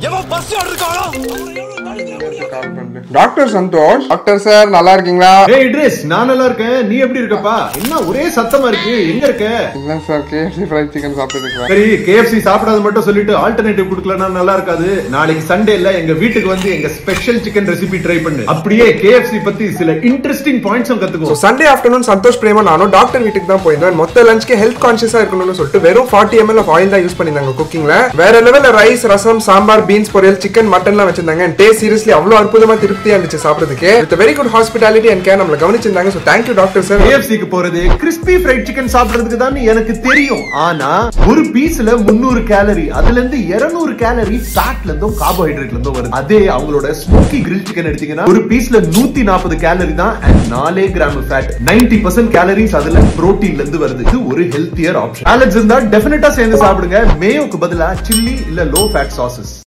எவன் பஸ் இருக்கானோ doctor Santhosh doctor sir நல்லா இருக்கீங்களா ஏய் இட்ரிஸ் நான் நல்லா இருக்கேன் நீ எப்படி இருக்கப்பா என்ன ஒரே சத்தமா இருக்கு எங்க இருக்க இல்ல சார் கேஎஃப்சி ஃப்ரைட் சிக்கன் சாப்பிட்டு சரி கேஎஃப்சி சாப்பிடாத மட்டும் சொல்லிட்டு ஆல்டர்னேட்டிவ் கொடுக்கலன்னா நல்லா இருக்காது நாளைக்கு சண்டேல எங்க வீட்டுக்கு வந்து எங்க ஸ்பெஷல் சிக்கன் ரெசிபி ட்ரை பண்ணு அப்படியே கேஎஃப்சி பத்தி சில இன்ட்ரெஸ்டிங் பாயிண்ட்ஸும் கத்துக்கோ சண்டே ஆஃப்டர்நூன் சந்தோஷ் பிரேமா நானும் டாக்டர் வீட்டுக்கு தான் போயிருந்தேன் மொத்த லஞ்ச்க்கு ஹெல்த் கான்சியஸா இருக்கணும்னு சொல்லிட்டு வெறும் ஃபார்ட்டி எம்எல் ஆஃப் ஆயில் தான் யூஸ் பண்ணிருந்தாங்க குக்கிங்ல வேற லெவல்ல ரைஸ் ரசம் சாம்பார் பீன்ஸ் பொரியல் சிக்கன் மட்டன்லாம் வச்சிருந்தாங்க டேஸ்ட் சீரியஸ்லி அவ்வளவு அற்புதமா திருப்தியா இருந்துச்சு சாப்பிடுறதுக்கு with very good hospitality and care நம்மள கவனிச்சிருந்தாங்க ஸோ தேங்க்யூ டாக்டர் சார் கேஎஃப்சிக்கு போறது கிறிஸ்பி ஃப்ரைட் சிக்கன் சாப்பிடுறதுக்கு தான் எனக்கு தெரியும் ஆனா ஒரு பீஸ்ல 300 கேலரி அதுல இருந்து 200 கேலரி ஃபேட்ல இருந்தும் கார்போஹைட்ரேட்ல இருந்தும் வருது அதே அவங்களோட ஸ்மோக்கி கிரில் சிக்கன் எடுத்தீங்கன்னா ஒரு பீஸ்ல 140 கேலரி தான் அண்ட் நாலே கிராம் ஃபேட் 90% பர்சன்ட் கேலரிஸ் அதுல புரோட்டீன்ல இருந்து வருது இது ஒரு ஹெல்த்தியர் ஆப்ஷன் அலெக்ஸ் இருந்தா டெஃபினட்டா சேர்ந்து சாப்பிடுங்க மேயோக்கு பதிலா சில்லி இல்ல லோ ஃபேட் சாசஸ்